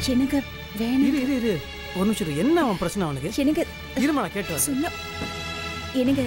எனக்கு வேணும் இரு இரு இரு ஒரு நிமிஷம் இரு. என்ன அவன் பிரச்சனை அவனுக்கு எனக்கு இருமா நான் கேட்டு வரேன். சொல்ல எனக்கு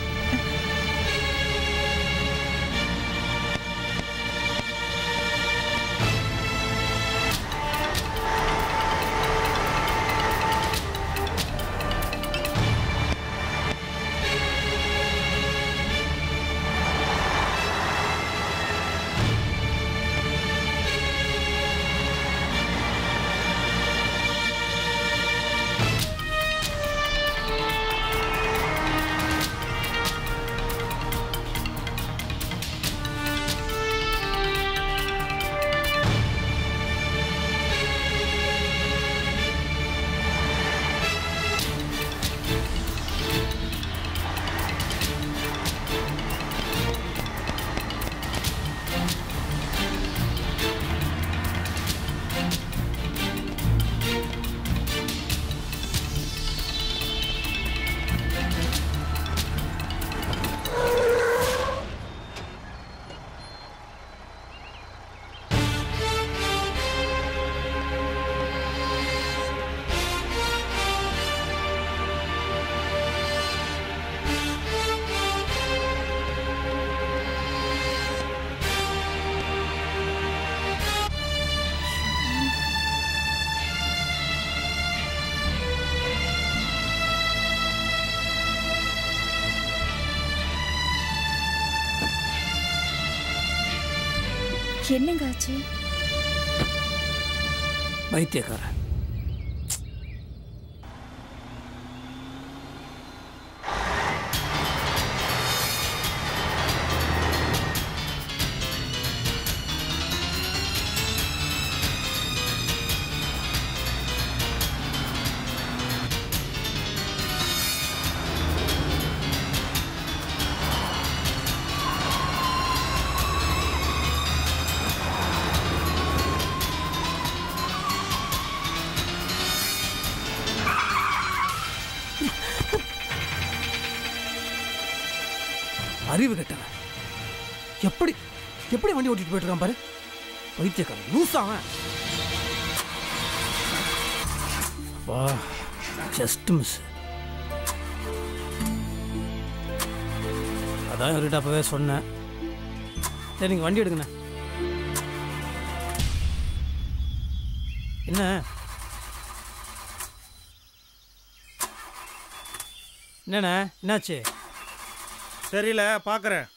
என்னங்க ஆச்சு பைத்தியக்காரன் அறிவு கெட்டவன் எப்படி எப்படி வண்டி ஓட்டிட்டு போயிட்டு இருக்கான் பாரு பைத்தியக்காரன் லூஸ் அவன் வா ஜஸ்ட் மிஸ் அதான் இவர்கிட்ட அப்பவே சொன்னேன் சரி நீங்கள் வண்டி எடுங்கண்ணே என்ன என்னண்ணே என்னாச்சு தெரியல பார்க்குறேன்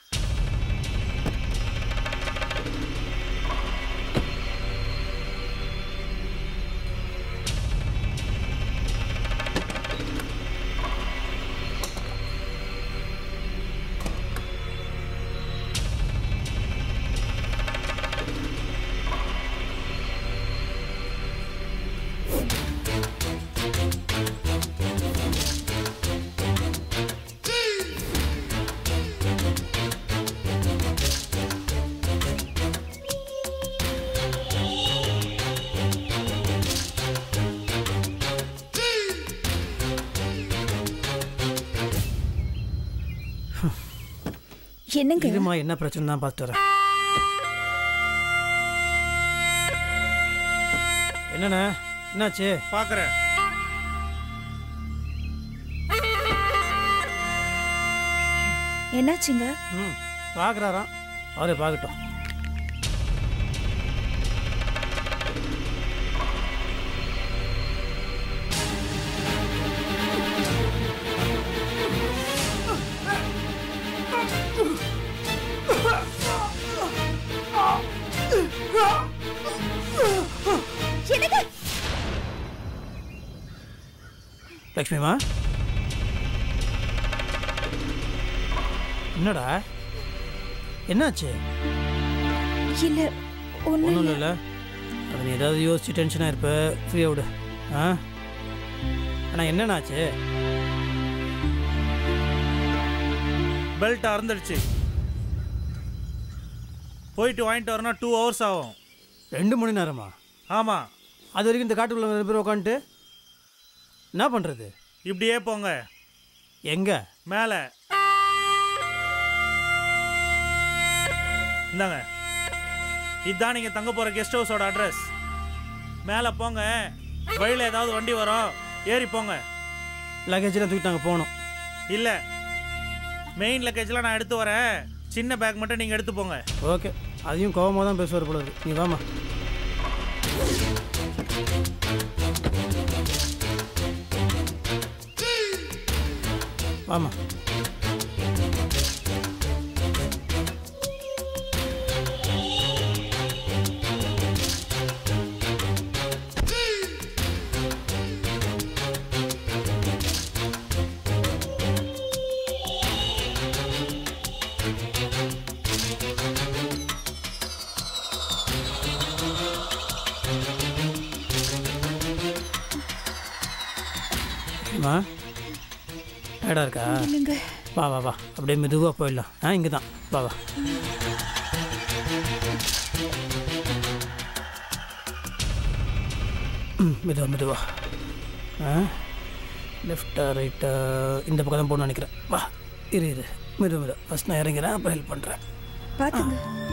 என்னங்க இருமா என்ன பிரச்சனை தான் பார்த்துட்டு வரேன் என்னண்ணே என்னாச்சு பார்க்குறேன் என்னாச்சுங்க ம் பார்க்குறாராம் அவரே பார்க்கட்டும் என்னங்க லக்ஷ்மிமா என்னடா என்னாச்சு இல்ல ஒண்ணும் ஒன்றும் இல்ல இல்லைல்ல அது நீ ஏதாவது யோசிச்சு டென்ஷனாக இருப்ப ஃப்ரீயாக விடு ஆ ஆனால் என்னண்ணாச்சு பெல்ட் அறந்துடுச்சு போயிட்டு வாங்கிட்டு வரணும் டூ ஹவர்ஸ் ஆகும் ரெண்டு மணி நேரமா ஆமாம் அது வரைக்கும் இந்த காட்டுக்குள்ள ரெண்டு பேர் உட்காந்துட்டு என்ன பண்ணுறது இப்படியே போங்க எங்கே மேலே இந்தாங்க இதுதான் நீங்கள் தங்க போகிற கெஸ்ட் ஹவுஸோட அட்ரஸ் மேலே போங்க வழியில் ஏதாவது வண்டி வரும் ஏறி போங்க லக்கேஜெலாம் தூக்கிட்டு நாங்கள் போகணும் இல்லை மெயின் லக்கேஜ்லாம் நான் எடுத்து வரேன் சின்ன பேக் மட்டும் நீங்கள் எடுத்து போங்க ஓகே அதையும் கோவமாக தான் பேசுவார் போல இருக்கு நீ வாமா வாமா அம்மா டயர்டாக இருக்கா இல்லைங்க வா வா வா அப்படியே மெதுவாக போயிடலாம் ஆ இங்கே தான் வா வா ம் மெதுவா மெதுவா ஆ லெஃப்டா ரைட்டா இந்த பக்கம் தான் போகணும்னு நினைக்கிறேன் வா இரு இரு மெதுவா மெதுவா ஃபஸ்ட் நான் இறங்கிறேன் அப்புறம் ஹெல்ப் பண்ணுறேன் பாத்துங்க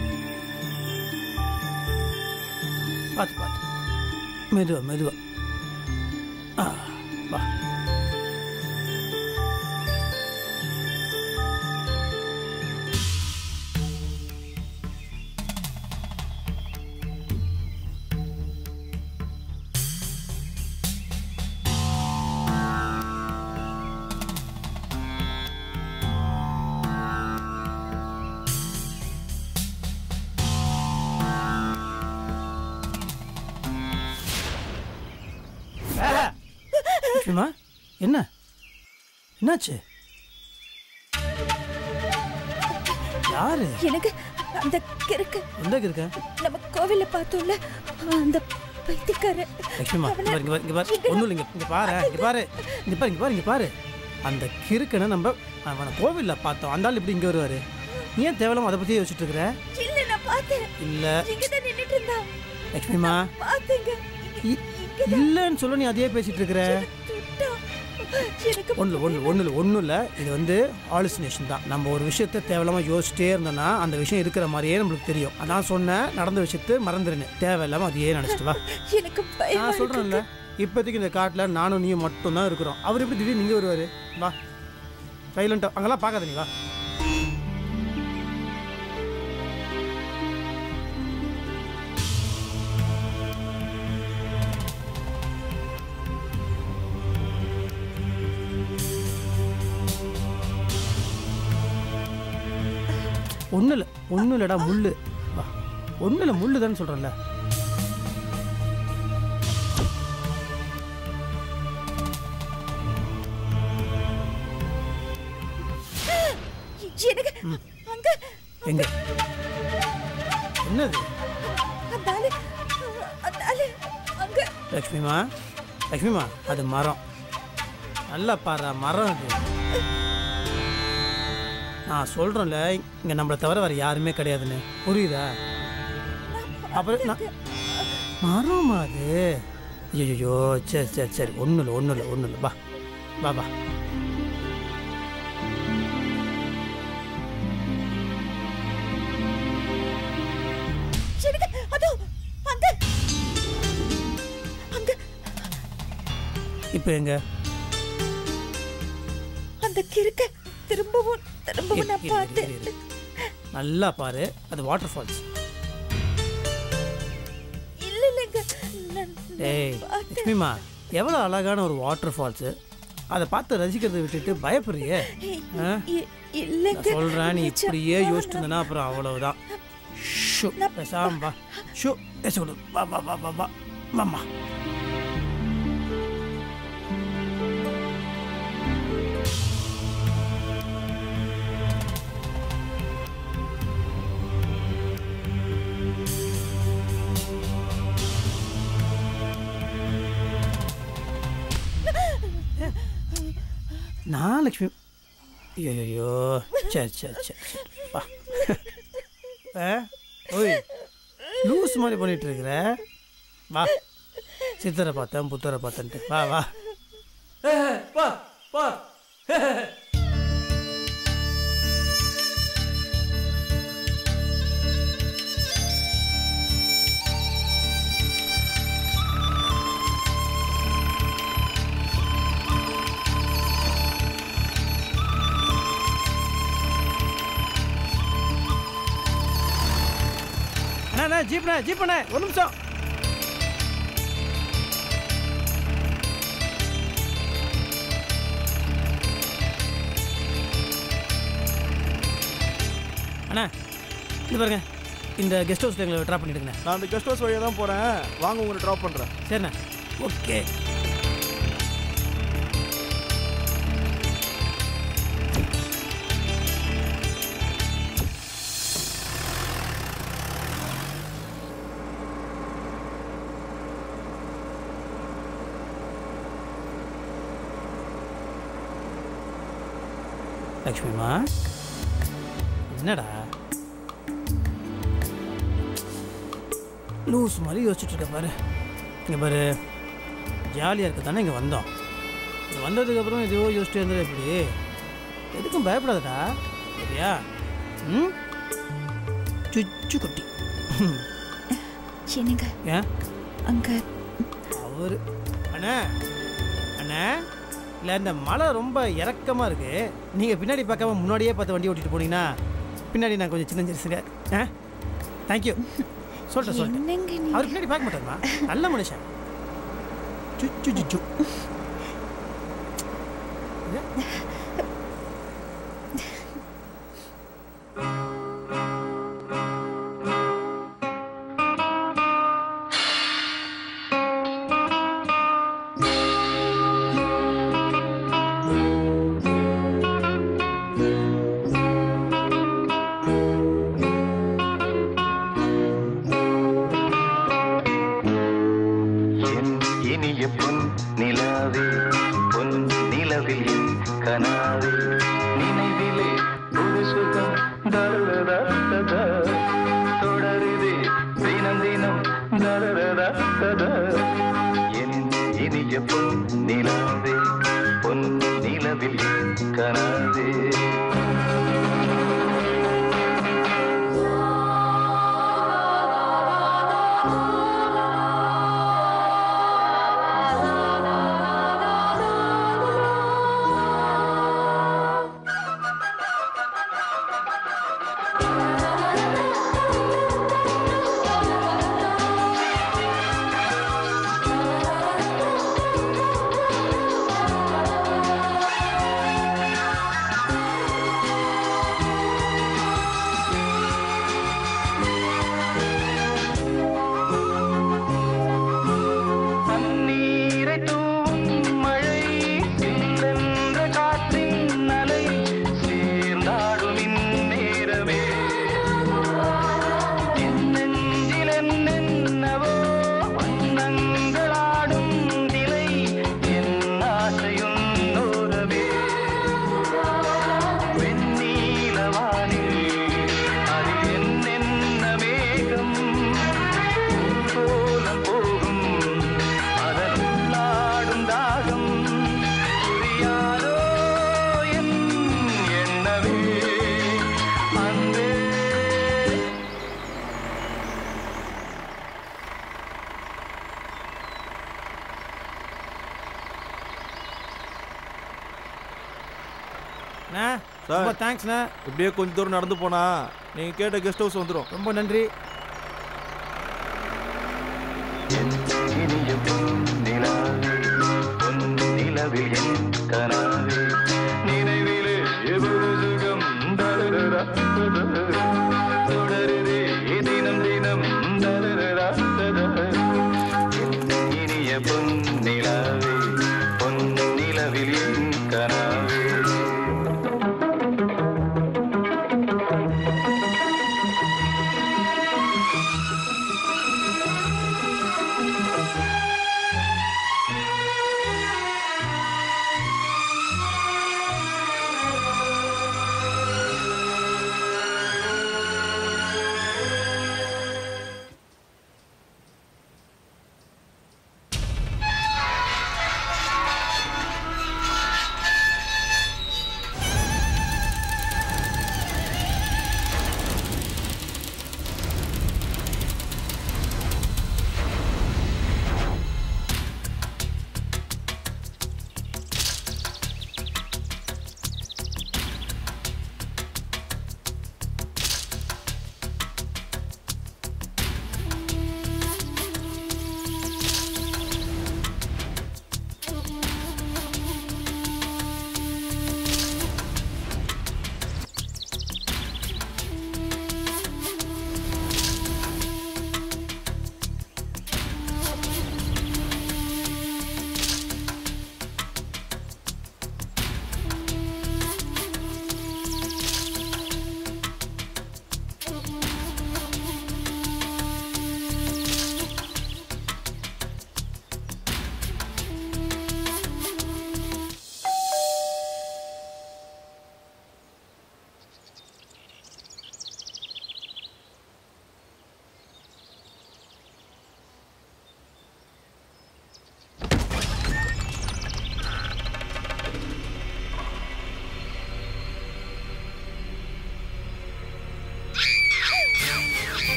பார்த்து பார்த்து மெதுவா மெதுவா ஆ வா லட்சுமிமா என்ன என்னாச்சு யாரு எனக்கு அந்த கிறுக்கு எந்த இருக்க நம்ம கோவில்ல பார்த்தோம்ல அந்த பைத்தியக்கார லட்சுமிமா இங்க பாரு, இங்க பாரு, இங்க பாரு ஒன்றும் இல்லைங்க இங்க பாரு இங்க பாரு இங்க பாரு இங்க பாரு இங்க பாரு அந்த கிறுக்கனை நம்ம அவனை கோவிலில் பார்த்தோம் அந்த ஆள் இப்படி இங்கே வருவார் நீ ஏன் தேவையில்லாம அதை பற்றியே யோசிச்சுட்டு இருக்கிற இல்ல நான் பார்த்தேன் இல்லை இங்கதான் நின்னுட்டு இருந்தா லட்சுமிமா பாத்தேங்க இ- இல்லைன்னு சொல்ல நீ அதையே பேசிட்டு இருக்கிற துட்டா எனக்கு ஒன்றும் ஒன்று ஒன்றும் இல்லை ஒன்றும் இல்லை இது வந்து ஆலுசினேஷன் தான் நம்ம ஒரு விஷயத்த தேவையில்லாமல் யோசிச்சிட்டே இருந்தோம்னா அந்த விஷயம் இருக்கிற மாதிரியே நம்மளுக்கு தெரியும் அதான் சொன்னேன் நடந்த விஷயத்த மறந்துடுன்னு தேவையில்லாமல் அதையே நினச்சிட்டு வா எனக்கு பயமா நான் சொல்கிறேன்ல இப்போதைக்கு இந்த காட்டில் நானும் நீயும் மட்டும்தான் இருக்கிறோம் அவர் எப்படி திடீர்னு நீங்கள் வருவார் வா சைலண்ட்டாக அங்கெல்லாம் பார்க்காத நீ வா ஒன்றும் இல்லை ஒன்றும் இல்லைடா முள்ளு வா ஒன்றும் இல்லை முள்ளு தானே சொல்கிறேன்ல எனக்கு அங்க எங்க என்னது அந்த ஆளு அந்த ஆளு அங்க லக்ஷ்மிமா லக்ஷ்மிமா அது மரம் நல்லா பாரு மரம் அது நான் சொல்கிறேன்ல இங்கே நம்மளை தவிர வேறு யாருமே கிடையாதுன்னு புரியுதா அப்புறம் நான் மரமா அது ஐயோ சரி சரி சரி ஒன்றும் இல்லை ஒன்றும் இல்லை ஒன்றும் இல்லை வா வா வா எனக்கு அதோ அங்க அங்க இப்போ எங்க அந்த கிறுக்க திரும்பவும் திரும்பவும் இரு, நான் இரு, இரு, பார்த்தேன் இரு, இரு. நல்லா பாரு அது வாட்டர் ஃபால்ஸ் இல்ல இல்லைங்க நான் டேய் பார்த்தேன். லக்ஷ்மிமா எவ்வளோ அழகான ஒரு வாட்டர் ஃபால்ஸு அதை பார்த்து ரசிக்கிறதை விட்டுட்டு பயப்படுறியே ஆ? இ- இல்லைங்க நான் சொல்கிறேன் நீ நிஜமா இப்படியே யோசிச்சுட்டு இருந்தனா அப்புறம் அவ்வளவுதான் ஷோ பேசாம வா ஷோ பேசக்கூடாது வா வா வா வா வா வாம்மா நான் லக்ஷ்மி ஐயோ சரி சரி சரி சரி வா ஆ ஓய் லூஸ் மாதிரி பண்ணிட்டு இருக்கிற வா சித்தரை பார்த்தேன் புத்தரை பார்த்தேன்ட்டு வா வா வா வா ஜீப்ண்ணே ஜீப்ண்ணே ஒரு நிமிஷம் அண்ணா இது பாருங்க இந்த கெஸ்ட் ஹவுஸில் எங்களை ட்ராப் பண்ணிடுங்கண்ணே நான் அந்த கெஸ்ட் ஹவுஸ் வழியாக தான் போகிறேன் வாங்க உங்களை ட்ராப் பண்ணுறேன் சரிண்ணே ஓகே லக்ஷ்மிமா என்னடா லூஸ் மாதிரி யோசிச்சுட்டு இருக்க பாரு இங்கே பாரு ஜாலியாக இருக்க தானே இங்கே வந்தோம் இங்கே வந்ததுக்கப்புறம் எதுவோ யோசிச்சுட்டு இருந்தது எப்படி எதுக்கும் பயப்படாதடா சரியா ம் சுச்சு குட்டி ம். என்னங்க ஏன் அங்க அவர் அண்ணா அண்ணா இல்லை இந்த மலை ரொம்ப இறக்கமாக இருக்கு நீங்கள் பின்னாடி பார்க்காம முன்னாடியே பார்த்து வண்டி ஓட்டிட்டு போனீங்கன்னா பின்னாடி நான் கொஞ்சம் சின்ன சிறுசுங்க ஆ தேங்க்யூ சொல்லிட்டேன் சொல்லிட்டேன் என்னங்க நீங்க அவர் பின்னாடி பார்க்க மாட்டாருமா நல்ல மனுஷன் சுச்சு சுச்சு என் இனிய பொன் நிலாவே பொன் நிலவில் என் கனாவே நினைவிலே ஒரு சுகம் தரதா தொடருதே தினம் தினம் தரதா என் இனிய பொன் நிலாவே பொன் நிலவில் என் கனாவே தண்ணீரை தூவும் மழை சில்லென்ற காற்றின் அலை சேர்ந்தாடும் இந்நேரமே என் நெஞ்சில் என்னென்னவோ வண்ணங்களாடும் நிலை என் ஆசையும் நோரவே வெண்ணீலவானில் அதில் என்னென்ன மேகம் கோலம் போகும் அதனுள்ளாடும் தாகம் புரியாதோ என் எண்ணமே அன்பே அண்ணா ரொம்ப தேங்க்ஸ்ண்ணா இப்படியே கொஞ்ச தூரம் நடந்து போனா நீங்கள் கேட்ட கெஸ்ட் ஹவுஸ் வந்துடும் ரொம்ப நன்றி இனிய பொன் நிலாவே பொன் நிலவில் என் கனாவே நினைவிலே எவ்வளவு சுகம் தரரரா, தொடருதே தினம் தினம் தரரரா, என் இனிய பொன் நிலாவே பொன் நிலவில் என் கனாவே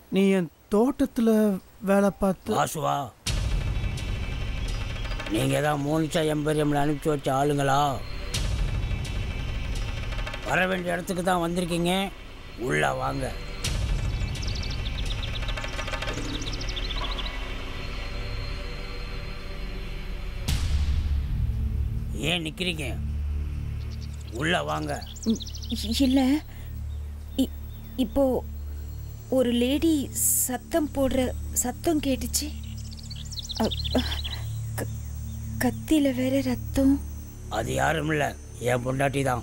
நீ என் தோட்டத்தில் வேலை பார்த்து வாசுவா நீங்கள் தான் மோனிஷா எம்பரியமில் அனுப்பிச்சி வச்ச ஆளுங்களா வர வேண்டிய இடத்துக்கு தான் வந்திருக்கீங்க உள்ள வாங்க ஏன் நிற்கிறீங்க உள்ள வாங்க இல்லை இப்போ ஒரு லேடி சத்தம் போடுற சத்தம் கேட்டுச்சு அ, அ, க- கத்தியில வேற ரத்தம் அது யாரும் இல்லை என் பொண்டாட்டி தான்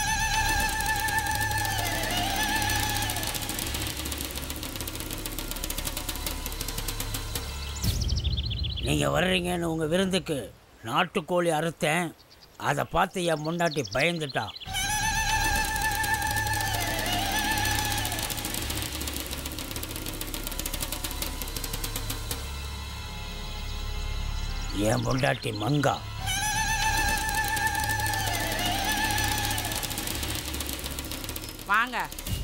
நீங்கள் வர்றீங்கன்னு உங்கள் விருந்துக்கு நாட்டுக்கோழி அறுத்தேன் அதை பார்த்து என் பொண்டாட்டி பயந்துட்டா என் பொண்டாட்டி மங்கா வாங்க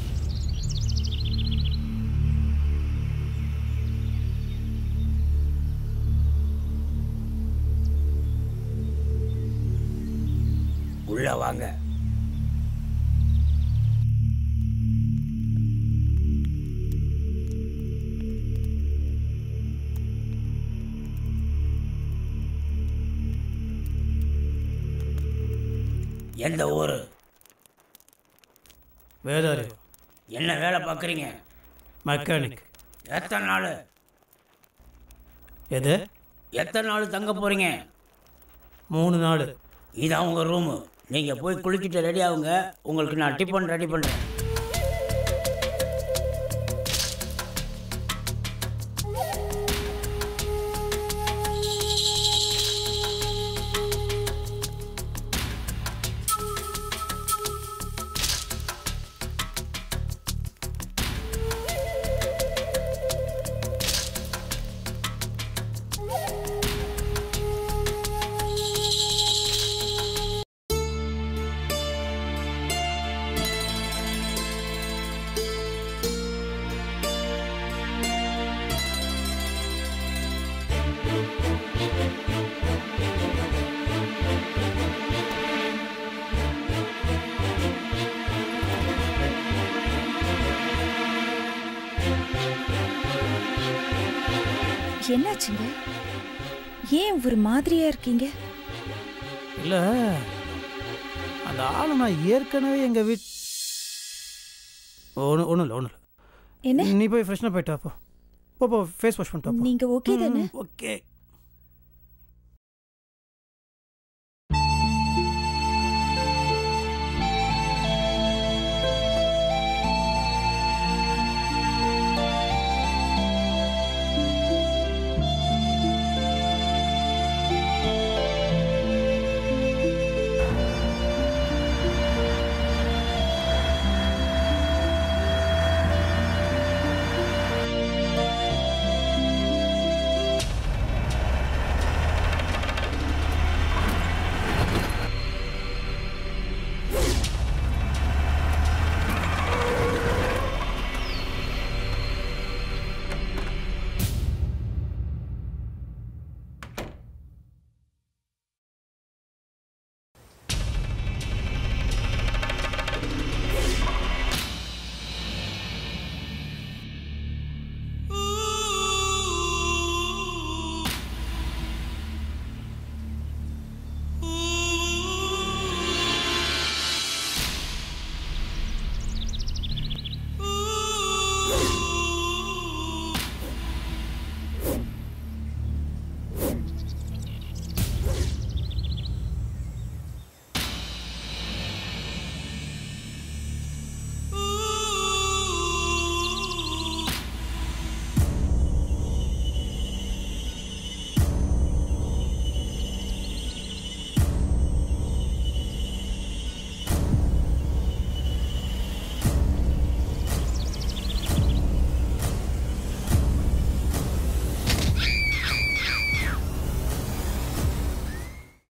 உள்ள வாங்க எந்த ஊரு வேதாரி என்ன வேலை பார்க்குறீங்க மெக்கானிக் எத்தனை நாள் எது எத்தனை நாள் தங்க போகிறீங்க மூணு நாள் இதான் உங்கள் ரூமு நீங்கள் போய் குளிச்சுட்டு ரெடி ஆகுங்க உங்களுக்கு நான் டிஃபன் ரெடி பண்ணுறேன் என்னாச்சுங்க ஏன் ஒரு மாதிரியா இருக்கீங்க இல்லை அந்த ஆளை நான் ஏற்கனவே எங்கள் வீட் ஒன்றும் ஒன்றும் இல்லை ஒன்றும் என்ன இல்லை நீ போய் ஃப்ரெஷ்னாக போயிட்டா போ போ போ ஃபேஸ் வாஷ் பண்ணிட்டா போ நீங்க ஓகே தானே ஓகே